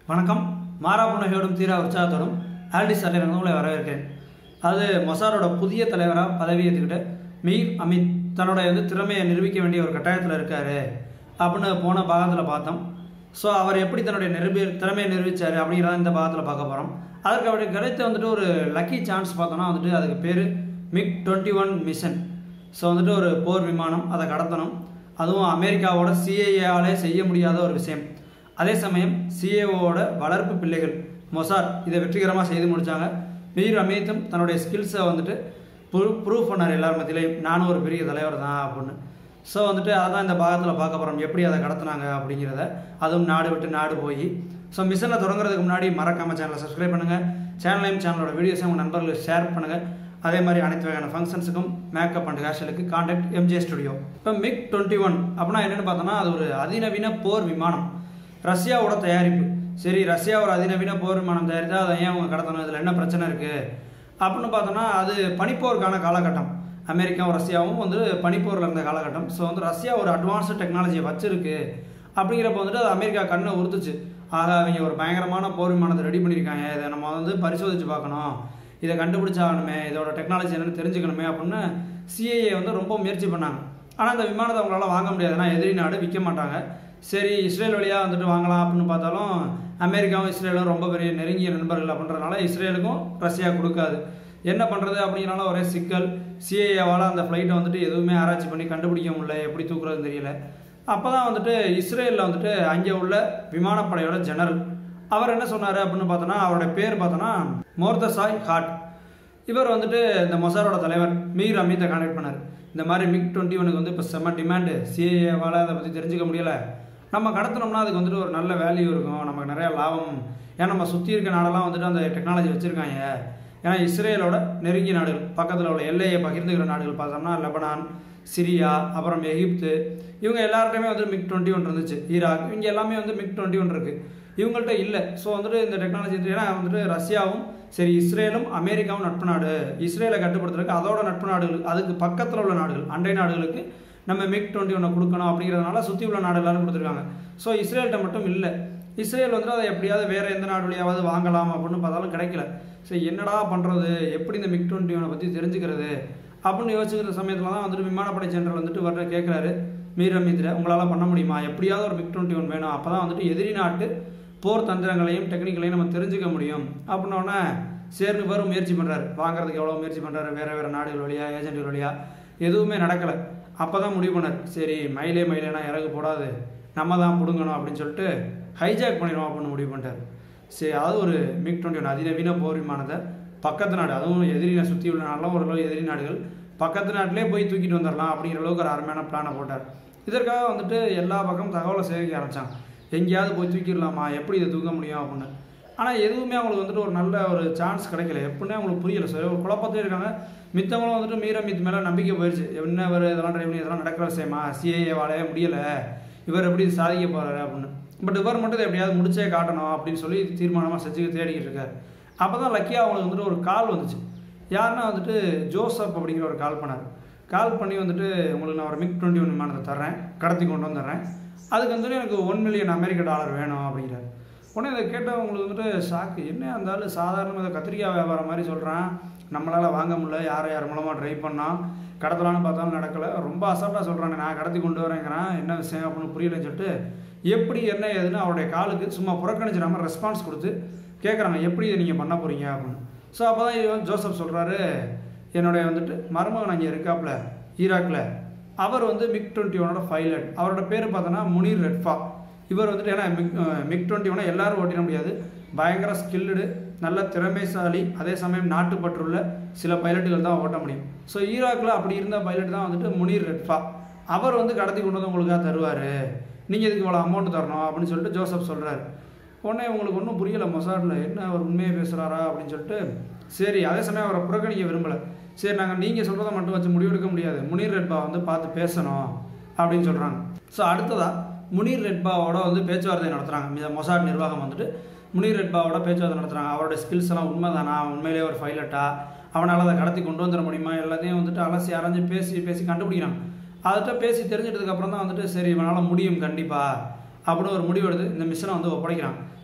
வணக்கம் மாறா புன்னகையோடும் தீரா உற்சாகத்தோடும் ஆல்டிஸ் அலைவங்க உங்களை வரவேற்கிறேன் அது மொசாரோட புதிய தலைவராக பதவி ஏற்றுக்கிட்டு மீர் அமித் தன்னோட வந்து திறமையை நிரூபிக்க வேண்டிய ஒரு கட்டாயத்தில் இருக்காரு அப்படின்னு போன பாகத்தில் பார்த்தோம் ஸோ அவர் எப்படி தன்னுடைய நிரூபி திறமையை நிரூபித்தார் அப்படிங்கிறத இந்த பாகத்தில் பார்க்க போகிறோம் அதற்கு அவருக்கு கிடைத்த வந்துட்டு ஒரு லக்கி சான்ஸ் பார்த்தோம்னா வந்துட்டு அதுக்கு பேர் MiG twenty one mission so வந்துட்டு ஒரு போர் விமானம் அதை கடத்தணும் அதுவும் அமெரிக்காவோட சிஏஏவாலே செய்ய முடியாத ஒரு விஷயம் அதே சமயம் சிஏஓவோட வளர்ப்பு பிள்ளைகள் மொசார் இதை வெற்றிகரமாக செய்து முடித்தாங்க மீர் அமீத்தும் தன்னுடைய ஸ்கில்ஸை வந்துட்டு ப்ரூ ப்ரூவ் பண்ணார் எல்லார் மத்தியிலையும் நானும் ஒரு பெரிய தலைவர் தான் அப்படின்னு ஸோ வந்துட்டு அதான் இந்த பாகத்தில் பார்க்க போகிறோம் எப்படி அதை கடத்துனாங்க அப்படிங்கிறத அதுவும் நாடு விட்டு நாடு போய் ஸோ மிஷனை தொடங்குறதுக்கு முன்னாடி மறக்காமல் சேனலை சப்ஸ்கிரைப் பண்ணுங்கள் சேனலையும் சேனலோட வீடியோஸையும் உங்கள் நண்பர்களுக்கு ஷேர் பண்ணுங்கள் அதே மாதிரி அனைத்து வகையான ஃபங்க்ஷன்ஸுக்கும் மேக்கப் அண்ட் ஹேஷலுக்கு காண்டாக்ட் எம்ஜே ஸ்டுடியோ இப்போ மிக் டுவெண்ட்டி ஒன் அப்படின்னா என்னென்னு பார்த்தோன்னா அது ஒரு அதிநவீன போர் விமானம் ரஷ்யாவோட தயாரிப்பு சரி ரஷ்யா ஒரு அதிநவீன போர் விமானம் தயாரித்தா அதை ஏன் அவங்க கடத்தணும் இதில் என்ன பிரச்சனை இருக்குது அப்படின்னு பார்த்தோன்னா அது பனிப்போருக்கான காலகட்டம் அமெரிக்காவும் ரஷ்யாவும் வந்து பனிப்போரில் இருந்த காலகட்டம் ஸோ வந்து ரஷ்யா ஒரு அட்வான்ஸ்டு டெக்னாலஜியை வச்சிருக்கு அப்படிங்கிறப்ப வந்துட்டு அது அமெரிக்கா கண்ணை உறுத்துச்சு ஆக அவங்க ஒரு பயங்கரமான போர் விமானத்தை ரெடி பண்ணியிருக்காங்க இதை நம்ம வந்து பரிசோதித்து பார்க்கணும் இதை கண்டுபிடிச்சாகணுமே இதோட டெக்னாலஜி என்னன்னு தெரிஞ்சுக்கணுமே அப்படின்னு சிஏஏ வந்து ரொம்ப முயற்சி பண்ணாங்க ஆனால் அந்த விமானத்தை அவங்களால வாங்க முடியாது ஏன்னா எதிரி நாடு விற்க மாட்டாங்க சரி இஸ்ரேல் வழியாக வந்துட்டு வாங்கலாம் அப்படின்னு பார்த்தாலும் அமெரிக்காவும் இஸ்ரேலும் ரொம்ப பெரிய நெருங்கிய நண்பர்கள் அப்படின்றனால இஸ்ரேலுக்கும் ரஷ்யா கொடுக்காது என்ன பண்ணுறது அப்படிங்கிறனால ஒரே சிக்கல் சிஏஏவால் அந்த ஃப்ளைட்டை வந்துட்டு எதுவுமே ஆராய்ச்சி பண்ணி கண்டுபிடிக்க முடியல எப்படி தூக்குறதுன்னு தெரியல அப்போ தான் வந்துட்டு இஸ்ரேலில் வந்துட்டு அங்கே உள்ள விமானப்படையோட ஜெனரல் அவர் என்ன சொன்னார் அப்படின்னு பார்த்தோன்னா அவரோட பேர் பார்த்தோன்னா மோர்தசாய் ஹாட் இவர் வந்துட்டு இந்த மொசாரோட தலைவர் மீர் அமித்தை கான்டாக்ட் பண்ணார் இந்த மாதிரி மிக் டுவெண்ட்டி ஒனுக்கு வந்து இப்போ செம்ம டிமாண்டு சிஏஏவால் அதை பற்றி தெரிஞ்சுக்க முடியலை நம்ம கடத்தினோம்னா அதுக்கு வந்துட்டு ஒரு நல்ல வேல்யூ இருக்கும் நமக்கு நிறைய லாபம் ஏன்னா நம்ம சுற்றி இருக்க நாடெல்லாம் வந்துட்டு அந்த டெக்னாலஜி வச்சுருக்காங்க ஏன்னா இஸ்ரேலோட நெருங்கிய நாடுகள் பக்கத்தில் உள்ள எல்லையை பகிர்ந்துக்கிற நாடுகள் பார்த்தோம்னா லெபனான் சிரியா அப்புறம் எகிப்து இவங்க எல்லார்ட்டையுமே வந்து மிக் டுவெண்ட்டி ஒன் இருந்துச்சு ஈராக் இவங்க எல்லாமே வந்து மிக் டுவெண்ட்டி ஒன் இருக்குது இவங்கள்ட்ட இல்லை ஸோ வந்துட்டு இந்த டெக்னாலஜி ஏன்னா வந்துட்டு ரஷ்யாவும் சரி இஸ்ரேலும் அமெரிக்காவும் நட்பு நாடு இஸ்ரேலை கட்டுப்படுத்துறதுக்கு அதோட நட்பு நாடுகள் அதுக்கு பக்கத்தில் உள்ள நாடுகள் அண்டை நாடுகளுக்கு நம்ம மிக் டுவெண்ட்டி ஒன்னை கொடுக்கணும் அப்படிங்கிறதுனால சுற்றி உள்ள நாடு எல்லாரும் கொடுத்துருக்காங்க ஸோ இஸ்ரேல்கிட்ட மட்டும் இல்லை இஸ்ரேல் வந்துட்டு அதை எப்படியாவது வேறு எந்த நாடு வழியாவது வாங்கலாம் அப்படின்னு பார்த்தாலும் கிடைக்கல சரி என்னடா பண்ணுறது எப்படி இந்த மிக் டுவெண்ட்டி ஒனை பற்றி தெரிஞ்சுக்கிறது அப்படின்னு யோசிக்கிற சமயத்தில் தான் வந்துட்டு விமானப்படை ஜெனரல் வந்துட்டு வர கேட்குறாரு மீர் அமித்ர உங்களால் பண்ண முடியுமா எப்படியாவது ஒரு மிக் டுவெண்ட்டி ஒன் வேணும் அப்போ தான் வந்துட்டு எதிரி நாட்டு போர் தந்திரங்களையும் டெக்னிக்கலையும் நம்ம தெரிஞ்சுக்க முடியும் அப்படின்னோடனே சேர்ந்து பேரும் முயற்சி பண்ணுறாரு வாங்குறதுக்கு எவ்வளோ முயற்சி பண்ணுறாரு வேறு வேறு நாடுகள் வழியாக ஏஜென்ட்டுகள் வழியாக எதுவுமே நடக்கலை அப்போ தான் முடிவு பண்ணார் சரி மயிலே மயிலேனா இறகு போடாது நம்ம தான் பிடுங்கணும் அப்படின்னு சொல்லிட்டு ஹைஜாக் பண்ணிடுவோம் அப்படின்னு முடிவு பண்ணிட்டார் சரி அது ஒரு மிக் டுவெண்ட்டி ஒன் அதிநவீன போர் விமானத்தை பக்கத்து நாடு அதுவும் எதிரி சுற்றி உள்ள நாடெல்லாம் ஓரளவு எதிரி நாடுகள் பக்கத்து நாட்டிலே போய் தூக்கிட்டு வந்துடலாம் அப்படிங்கிற அளவுக்கு ஒரு அருமையான பிளானை போட்டார் இதற்காக வந்துட்டு எல்லா பக்கமும் தகவலை சேகரிக்க ஆரம்பித்தான் எங்கேயாவது போய் தூக்கிடலாமா எப்படி இதை தூக்க முடியும் அப்படின்னு ஆனால் எதுவுமே அவங்களுக்கு வந்துட்டு ஒரு நல்ல ஒரு சான்ஸ் கிடைக்கல எப்படின்னே அவங்களுக்கு புரியல சார் ஒரு குழப்பத்தே இருக்காங்க மித்தவங்களும் வந்துட்டு மீற மித் மேலே நம்பிக்கை போயிடுச்சு என்ன இவர் இதெல்லாம் ட்ரைவ் பண்ணி இதெல்லாம் நடக்கிற விஷயமா சிஏஏ வாழையே முடியலை இவர் எப்படி சாதிக்க போகிறாரு அப்படின்னு பட் இவர் மட்டும் இதை எப்படியாவது முடிச்சே காட்டணும் அப்படின்னு சொல்லி தீர்மானமாக செஞ்சு தேடிக்கிட்டு இருக்காரு அப்போ தான் லக்கியாக அவங்களுக்கு வந்துட்டு ஒரு கால் வந்துச்சு யாருன்னா வந்துட்டு ஜோசப் அப்படிங்கிற ஒரு கால் பண்ணார் கால் பண்ணி வந்துட்டு உங்களுக்கு நான் ஒரு மிக் டுவெண்ட்டி ஒன் விமானத்தை தர்றேன் கடத்தி கொண்டு வந்துடுறேன் அதுக்கு வந்துட்டு எனக்கு ஒன் மில்லியன் அமெரிக்க டாலர் வேணும் அப்படிங்கிறார் உடனே இதை கேட்டவங்களுக்கு வந்துட்டு ஷாக்கு என்ன அந்த ஆள் சாதாரண இதை கத்திரிக்காய் வியாபாரம் மாதிரி சொல்கிறான் நம்மளால் வாங்க முடியல யாரை யார் மூலமாக ட்ரை பண்ணோம் கடத்தலான்னு பார்த்தாலும் நடக்கலை ரொம்ப அசால்ட்டாக சொல்கிறாங்க நான் கடத்தி கொண்டு வரேங்கிறேன் என்ன விஷயம் அப்படின்னு புரியலன்னு சொல்லிட்டு எப்படி என்ன ஏதுன்னு அவருடைய காலுக்கு சும்மா புறக்கணிச்சிடாமல் ரெஸ்பான்ஸ் கொடுத்து கேட்குறாங்க எப்படி இதை நீங்கள் பண்ண போகிறீங்க அப்படின்னு ஸோ அப்போ தான் ஜோசப் சொல்கிறாரு என்னுடைய வந்துட்டு மருமகன் அங்கே இருக்காப்புல ஈராக்கில் அவர் வந்து மிக் டுவெண்ட்டி ஒனோட பைலட் அவரோட பேர் பார்த்தோன்னா முனீர் ரெட்ஃபா இவர் வந்துட்டு ஏன்னா மிக் மிக் டுவெண்ட்டி ஒனை எல்லாரும் ஓட்டிட முடியாது பயங்கர ஸ்கில்டு நல்ல திறமைசாலி அதே சமயம் நாட்டுப்பற்றுள்ள சில பைலட்டுகள் தான் ஓட்ட முடியும் ஸோ ஈராக்கில் அப்படி இருந்த பைலட் தான் வந்துட்டு முனீர் ரெட்ஃபா அவர் வந்து கடத்தி கொண்டு வந்து உங்களுக்காக தருவார் நீங்கள் இதுக்கு இவ்வளோ அமௌண்ட் தரணும் அப்படின்னு சொல்லிட்டு ஜோசப் சொல்கிறார் உடனே உங்களுக்கு ஒன்றும் புரியலை மொசாடில் என்ன அவர் உண்மையை பேசுகிறாரா அப்படின்னு சொல்லிட்டு சரி அதே சமயம் அவரை புறக்கணிக்க விரும்பலை சரி நாங்கள் நீங்கள் சொல்கிறத மட்டும் வச்சு முடிவெடுக்க முடியாது முனீர் ரெட்பா வந்து பார்த்து பேசணும் அப்படின்னு சொல்கிறாங்க ஸோ அடுத்ததாக முனீர் ரெட்பாவோட வந்து பேச்சுவார்த்தை நடத்துகிறாங்க இந்த மொசாட் நிர்வாகம் வந்துட்டு முனீர் ரெட்பாவோட பேச்சுவார்த்தை நடத்துகிறாங்க அவரோட ஸ்கில்ஸ் எல்லாம் உண்மை தானா உண்மையிலேயே ஒரு ஃபைலட்டா அவனால் அதை கடத்தி கொண்டு வந்துட முடியுமா எல்லாத்தையும் வந்துட்டு அலசி அரைஞ்சு பேசி பேசி கண்டுபிடிக்கிறாங்க அதுகிட்ட பேசி தெரிஞ்சிட்டதுக்கு அப்புறம் தான் வந்துட்டு சரி இவனால் முடியும் கண்டிப்பாக அப்படின்னு ஒரு முடிவு எடுத்து இந்த மிஷனை வந்து ஒப்படைக்கிறான்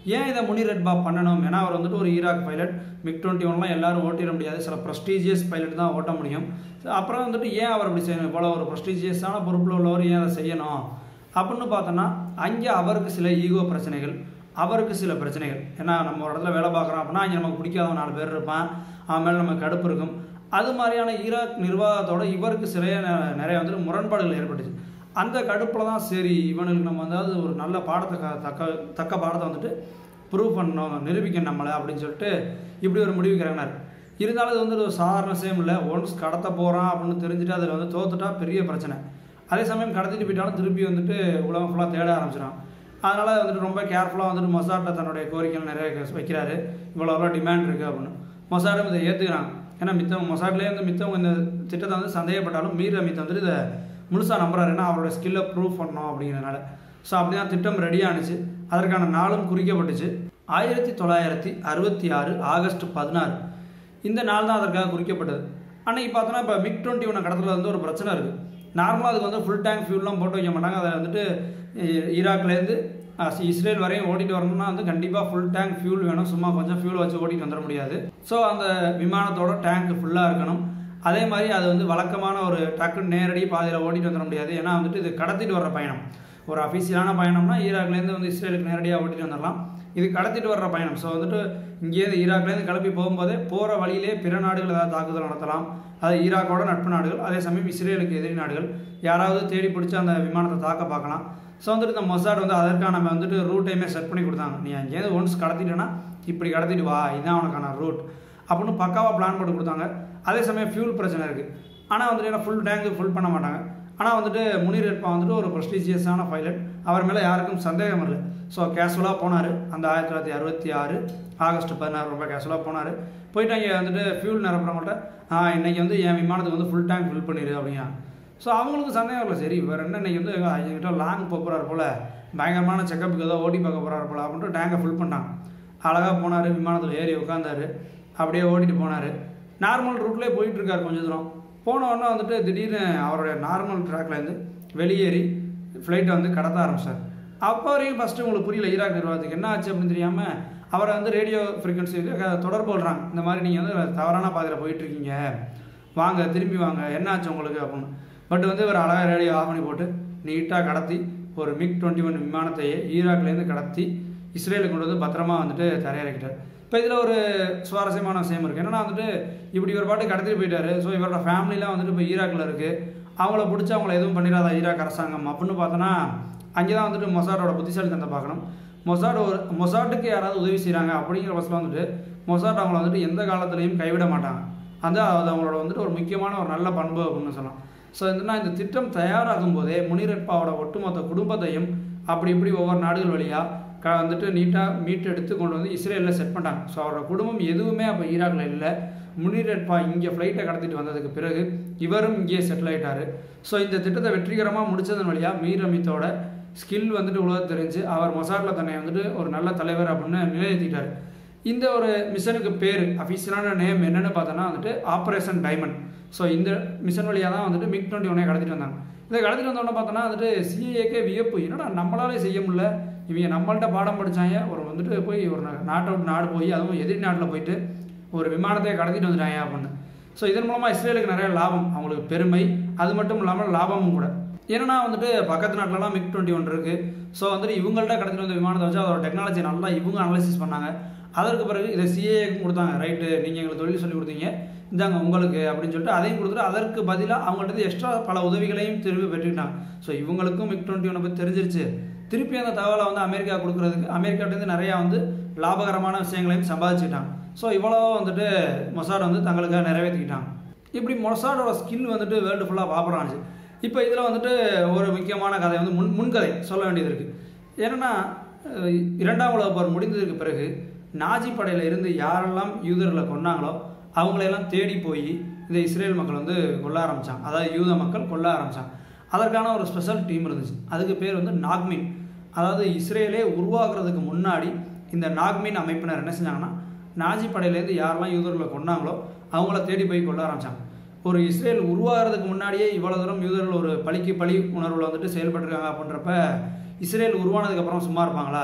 ஏன் இதை முனி ரெட்பா பண்ணணும் ஏன்னா அவர் வந்துட்டு ஒரு ஈராக் பைலட் மிக் டுவெண்ட்டி ஒன்லாம் எல்லாரும் ஓட்டிட முடியாது சில ப்ரெஸ்டீஜியஸ் பைலட் தான் ஓட்ட முடியும் அப்புறம் வந்துட்டு ஏன் அவர் அப்படி செய்யணும் இவ்வளோ ஒரு ப்ரெஸ்டீஜியஸான பொறுப்பில் உள்ளவர் ஏன் அதை செய்யணும் அப்படின்னு பார்த்தோன்னா அங்கே அவருக்கு சில ஈகோ பிரச்சனைகள் அவருக்கு சில பிரச்சனைகள் ஏன்னா நம்ம ஒரு இடத்துல வேலை பார்க்குறோம் அப்படின்னா அங்கே நமக்கு பிடிக்காத நாலு பேர் இருப்பான் அவன் மேலே நமக்கு கடுப்பு இருக்கும் அது மாதிரியான ஈராக் நிர்வாகத்தோட இவருக்கு சில நெ- நிறைய வந்துட்டு முரண்பாடுகள் ஏற்பட்டுச்சு அந்த கடுப்பில் தான் சரி இவனுக்கு நம்ம வந்து ஒரு நல்ல பாடத்தை க- தக்க தக்க பாடத்தை வந்துட்டு ப்ரூவ் பண்ணணும் நிரூபிக்கணும் நம்மளை அப்படின்னு சொல்லிட்டு இப்படி ஒரு முடிவுக்கு இறங்கினார் இருந்தாலும் இது வந்து ஒரு சாதாரண விஷயம் இல்லை ஒன்ஸ் கடத்த போகிறான் அப்படின்னு தெரிஞ்சுட்டு அதில் வந்து தோத்துட்டா பெரிய பிரச்சனை அதே சமயம் கடத்திட்டு போயிட்டாலும் திருப்பி வந்துட்டு உலகம் ஃபுல்லாக தேட ஆரம்பிச்சிடும் அதனால் வந்துட்டு ரொம்ப கேர்ஃபுல்லாக வந்துட்டு மொசாட்டில் தன்னுடைய கோரிக்கைகள் நிறைய கேஸ் வைக்கிறாரு இவ்வளோ எவ்வளோ டிமாண்ட் இருக்குது அப்படின்னு மொசாடும் இதை ஏற்றுக்கிறாங்க ஏன்னா மித்தவங்க மொசாட்லேயே வந்து மித்தவங்க இந்த திட்டத்தை வந்து சந்தேகப்பட்டாலும் மீர் அமித் வந்துட்டு இதை முழுசாக நம்புறாரு ஏன்னா அவரோட ஸ்கில்லை ப்ரூவ் பண்ணணும் அப்படிங்கிறனால ஸோ அப்படி தான் திட்டம் ரெடி ஆணுச்சு அதற்கான நாளும் குறிக்கப்பட்டுச்சு ஆயிரத்தி தொள்ளாயிரத்தி அறுபத்தி ஆறு ஆகஸ்ட் பதினாறு இந்த நாள் தான் அதற்காக குறிக்கப்பட்டது அன்னைக்கு பார்த்தோன்னா இப்போ மிக் டுவெண்ட்டி ஒன்று கடத்துல வந்து ஒரு பிரச்சனை இருக்குது நார்மலாக அதுக்கு வந்து ஃபுல் டேங்க் ஃபியூல்லாம் போட்டு வைக்க மாட்டாங்க அதை வந்துட்டு இ- ஈராக்லேருந்து அஹ், இஸ்ரேல் வரையும் ஓட்டிட்டு வரணும்னா வந்து கண்டிப்பாக ஃபுல் டேங்க் ஃபியூல் வேணும் சும்மா கொஞ்சம் ஃபியூல் வச்சு ஓட்டிட்டு வந்துட முடியாது ஸோ அந்த விமானத்தோட டேங்க் ஃபுல்லாக இருக்கணும் அதே மாதிரி அது வந்து வழக்கமான ஒரு டக்குன்னு நேரடி பாதையில் ஓட்டிட்டு வந்துட முடியாது ஏன்னா வந்துட்டு இது கடத்திட்டு வர்ற பயணம் ஒரு அஃபீஷியலான பயணம்னா ஈராக்லேருந்து வந்து இஸ்ரேலுக்கு நேரடியாக ஓட்டிட்டு வந்துடலாம் இது கடத்திட்டு வர்ற பயணம் ஸோ வந்துட்டு இங்கேருந்து ஈராக்லேருந்து கிளம்பி போகும்போதே போகிற வழியிலே பிற நாடுகள் ஏதாவது தாக்குதல் நடத்தலாம் அது ஈராக்கோட நட்பு நாடுகள் அதே சமயம் இஸ்ரேலுக்கு எதிரி நாடுகள் யாராவது தேடி பிடிச்சி அந்த விமானத்தை தாக்க பார்க்கலாம் ஸோ வந்துட்டு இந்த மொசாட் வந்து அதற்கான நம்ம வந்துட்டு ரூட்டையுமே செட் பண்ணி கொடுத்தாங்க நீ அங்கேருந்து ஒன்ஸ் கடத்திட்டேன்னா இப்படி கடத்திட்டு வா இதான் உனக்கான ரூட் அப்படின்னு பக்காவாக பிளான் போட்டு கொடுத்தாங்க அதே சமயம் ஃபியூல் பிரச்சனை இருக்குது ஆனால் வந்துட்டு ஃபுல் டேங்கு ஃபுல் பண்ண மாட்டாங்க ஆனால் வந்துட்டு முனீர் ரெட்பா வந்துட்டு ஒரு ப்ரெஸ்டீஜியஸான பைலட் அவர் மேலே யாருக்கும் சந்தேகம் இல்லை ஸோ கேஷுவலாக போனார் அந்த ஆயிரத்தி தொள்ளாயிரத்தி அறுபத்தி ஆறு ஆகஸ்ட் பதினாறு ரொம்ப கேஷுவலாக போனார் போயிட்டு அங்கே வந்துட்டு ஃபியூல் நிரப்புறவங்கள்ட்ட ஆ இன்னைக்கு வந்து என் விமானத்துக்கு வந்து ஃபுல் டேங்க் ஃபில் பண்ணிடு அப்படின்னா ஸோ அவங்களுக்கு சந்தேகம் இல்லை சரி இவர் என்ன இன்னைக்கு வந்து என்கிட்ட லாங் போக போகிறார் போல் பயங்கரமான செக்கப்புக்கு ஏதோ ஓடி பார்க்க போகிறார் போல் அப்படின்ட்டு டேங்கை ஃபில் பண்ணாங்க அழகாக போனார் விமானத்தில் ஏறி உட்காந்தாரு அப்படியே ஓட்டிட்டு போனார் நார்மல் ரூட்லேயே போயிட்டு இருக்காரு கொஞ்ச தூரம் போன உடனே வந்துட்டு திடீர்னு அவருடைய நார்மல் ட்ராக்லேருந்து வெளியேறி ஃப்ளைட்டை வந்து கடத்த ஆரம்பிச்சார் அப்போ வரைக்கும் ஃபஸ்ட்டு உங்களுக்கு புரியல ஈராக் நிர்வாகத்துக்கு என்ன ஆச்சு அப்படின்னு தெரியாமல் அவரை வந்து ரேடியோ ஃப்ரீக்வன்சி தொடர்பு கொள்கிறாங்க இந்த மாதிரி நீங்கள் வந்து தவறான பாதையில் போயிட்டுருக்கீங்க வாங்க திரும்பி வாங்க என்ன ஆச்சு உங்களுக்கு அப்படின்னு பட் வந்து இவர் அழகாக ரேடியோ ஆஃப் பண்ணி போட்டு நீட்டாக கடத்தி ஒரு மிக் டுவெண்ட்டி ஒன் விமானத்தையே ஈராக்லேருந்து கடத்தி இஸ்ரேலுக்கு கொண்டு வந்து பத்திரமா வந்துட்டு தரையிறக்கிட்டார் இப்போ இதில் ஒரு சுவாரஸ்யமான விஷயம் இருக்குது என்னன்னா வந்துட்டு இப்படி ஒரு பாட்டு கடத்திட்டு போயிட்டாரு ஸோ இவரோட ஃபேமிலிலாம் வந்துட்டு இப்போ ஈராக்கில் இருக்குது அவங்கள பிடிச்சி அவங்கள எதுவும் பண்ணிடாதா ஈராக் அரசாங்கம் அப்படின்னு பார்த்தோன்னா அங்கே தான் வந்துட்டு மொசாடோட புத்திசாலித்தனத்தை பார்க்கணும் மொசாட் ஒரு மொசாட்டுக்கு யாராவது உதவி செய்கிறாங்க அப்படிங்கிற பட்சத்தில் வந்துட்டு மொசாட் அவங்கள வந்துட்டு எந்த காலத்துலையும் கைவிட மாட்டாங்க அந்த அது அவங்களோட வந்துட்டு ஒரு முக்கியமான ஒரு நல்ல பண்பு அப்படின்னு சொல்லலாம் ஸோ என்னன்னா இந்த திட்டம் தயாராகும் போதே முனிரட்பாவோட ஒட்டுமொத்த குடும்பத்தையும் அப்படி இப்படி ஒவ்வொரு நாடுகள் வழியாக க வந்துட்டு நீட்டாக மீட் எடுத்து கொண்டு வந்து இஸ்ரேலில் செட் பண்ணிட்டாங்க ஸோ அவரோட குடும்பம் எதுவுமே அப்போ ஈராக்கில் இல்லை முனிரட்பா இங்கே ஃப்ளைட்டை கடத்திட்டு வந்ததுக்கு பிறகு இவரும் இங்கேயே செட்டில் ஆயிட்டாரு ஸோ இந்த திட்டத்தை வெற்றிகரமாக முடிச்சதன் வழியாக மீர் அமித்தோட ஸ்கில் வந்துட்டு உலக தெரிஞ்சு அவர் மொசாட்டில் தன்னை வந்துட்டு ஒரு நல்ல தலைவர் அப்படின்னு நிலைநிறுத்திட்டார் இந்த ஒரு மிஷனுக்கு பேர் அஃபீஷியலான நேம் என்னன்னு பார்த்தோன்னா வந்துட்டு ஆப்ரேஷன் டைமண்ட் ஸோ இந்த மிஷன் வழியாக தான் வந்துட்டு மிக் டுவெண்ட்டி ஒன்னே கடத்திட்டு வந்தாங்க இதை கடத்திட்டு வந்தோடனே பார்த்தோன்னா வந்துட்டு சிஏக்கே வியப்பு என்னடா நம்மளாலே செய்ய முடியல இவங்க நம்மள்ட்ட பாடம் படிச்சாங்க ஒரு வந்துட்டு போய் ஒரு நா- நாட்டை விட்டு நாடு போய் அதுவும் எதிரி நாட்டில் போயிட்டு ஒரு விமானத்தை கடத்திட்டு வந்துட்டாங்க அப்படின்னு ஸோ இதன் மூலமாக இஸ்ரேலுக்கு நிறைய லாபம் அவங்களுக்கு பெருமை அது மட்டும் இல்லாமல் லாபமும் கூட ஏன்னா வந்துட்டு பக்கத்து நாட்டிலலாம் மிக் டுவெண்ட்டி ஒன் இருக்குது ஸோ வந்துட்டு இவங்கள்ட்ட கடத்திட்டு வந்த விமானத்தை வச்சு அதோட டெக்னாலஜி நல்லா இவங்க அனலைசிஸ் பண்ணாங்க அதற்கு பிறகு இதை சிஏக்கும் கொடுத்தாங்க ரைட்டு நீங்கள் எங்களுக்கு தொழில் சொல்லி கொடுத்தீங்க இந்தாங்க உங்களுக்கு அப்படின்னு சொல்லிட்டு அதையும் கொடுத்துட்டு அதற்கு பதிலாக அவங்கள்ட்ட எக்ஸ்ட்ரா பல உதவிகளையும் திரும்பி பெற்றுக்கிட்டாங்க ஸோ இவங்களுக்கும் மிக் டுவெண்ட்டி ஒன்னை பற்றி தெரிஞ்சிருச்சு திருப்பி அந்த தகவலை வந்து அமெரிக்கா கொடுக்குறதுக்கு அமெரிக்காட்டேருந்து நிறையா வந்து லாபகரமான விஷயங்களையும் சம்பாதிச்சுக்கிட்டாங்க ஸோ இவ்வளோ வந்துட்டு மொசாட் வந்து தங்களுக்காக நிறைவேற்றிக்கிட்டாங்க இப்படி மொசாடோட ஸ்கில் வந்துட்டு வேர்ல்டு ஃபுல்லாக பாப்புலரானுச்சு இப்போ இதில் வந்துட்டு ஒரு முக்கியமான கதை வந்து முன் முன்கதை சொல்ல வேண்டியது இருக்குது ஏன்னா அஹ், இரண்டாம் உலக போர் முடிந்ததுக்கு பிறகு நாஜி படையில் இருந்து யாரெல்லாம் யூதர்களை கொன்னாங்களோ அவங்களையெல்லாம் தேடி போய் இந்த இஸ்ரேல் மக்கள் வந்து கொல்ல ஆரம்பித்தாங்க அதாவது யூத மக்கள் கொல்ல ஆரம்பித்தாங்க அதற்கான ஒரு ஸ்பெஷல் டீம் இருந்துச்சு அதுக்கு பேர் வந்து நாக்மின் அதாவது இஸ்ரேலே உருவாக்குறதுக்கு முன்னாடி இந்த நாக்மின் அமைப்பினர் என்ன செஞ்சாங்கன்னா நாஜி படையிலேருந்து யாரெல்லாம் யூதர்களை கொன்னாங்களோ அவங்கள தேடி போய் கொல்ல ஆரம்பிச்சாங்க ஒரு இஸ்ரேல் உருவாகிறதுக்கு முன்னாடியே இவ்வளோ தூரம் யூதர்கள் ஒரு பழிக்கு பழி உணர்வில் வந்துட்டு செயல்பட்டுருக்காங்க அப்படின்றப்ப இஸ்ரேல் உருவானதுக்கப்புறம் சும்மா இருப்பாங்களா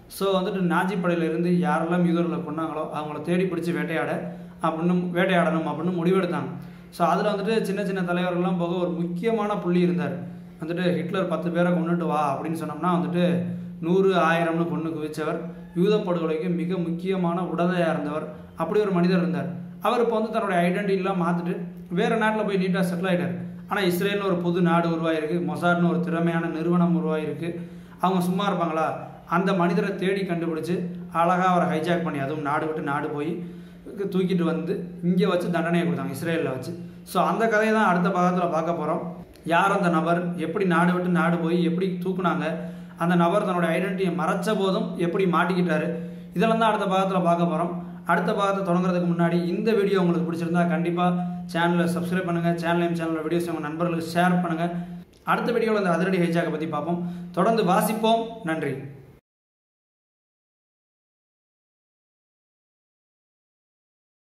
ஸோ வந்துட்டு நாஜி படையிலிருந்து யாரெல்லாம் யூதர்களை கொண்டாங்களோ அவங்கள தேடி பிடிச்சி வேட்டையாட அப்படின்னு வேட்டையாடணும் அப்படின்னு முடிவெடுத்தாங்க ஸோ அதில் வந்துட்டு சின்ன சின்ன தலைவர்கள்லாம் போக ஒரு முக்கியமான புள்ளி இருந்தார் வந்துட்டு ஹிட்லர் பத்து பேரை கொண்டுட்டு வா அப்படின்னு சொன்னோம்னா வந்துட்டு நூறு ஆயிரம்னு கொண்டு குவிச்சவர் யூத படுகொலைக்கு மிக முக்கியமான உடதையாக இருந்தவர் அப்படி ஒரு மனிதர் இருந்தார் அவர் இப்போ வந்து தன்னுடைய ஐடென்டிட்டிலாம் மாற்றிட்டு வேறு நாட்டில் போய் நீட்டாக செட்டில் ஆகிட்டார் ஆனால் இஸ்ரேல்னு ஒரு புது நாடு உருவாயிருக்கு மொசாட்னு ஒரு திறமையான நிறுவனம் உருவாயிருக்கு அவங்க சும்மா இருப்பாங்களா அந்த மனிதரை தேடி கண்டுபிடிச்சு அழகாக அவரை ஹைஜாக் பண்ணி அதுவும் நாடு விட்டு நாடு போய் தூக்கிட்டு வந்து இங்கே வச்சு தண்டனையை கொடுத்தாங்க இஸ்ரேலில் வச்சு ஸோ அந்த கதையை தான் அடுத்த பாகத்தில் பார்க்க போகிறோம் யார் அந்த நபர் எப்படி நாடு விட்டு நாடு போய் எப்படி தூக்குனாங்க அந்த நபர் தன்னோட ஐடென்டிட்டியை மறைச்ச போதும் எப்படி மாட்டிக்கிட்டாரு இதெல்லாம் தான் அடுத்த பாகத்தில் பார்க்க போகிறோம் அடுத்த பாகத்தை தொடங்குறதுக்கு முன்னாடி இந்த வீடியோ உங்களுக்கு பிடிச்சிருந்தா கண்டிப்பாக சேனலை சப்ஸ்கிரைப் பண்ணுங்கள் சேனலையும் சேனலோட வீடியோஸ் உங்கள் நண்பர்களுக்கு ஷேர் பண்ணுங்கள் அடுத்த வீடியோவில் இந்த அதிரடி ஹைஜாக்கை பற்றி பார்ப்போம் தொடர்ந்து வாசிப்போம் நன்றி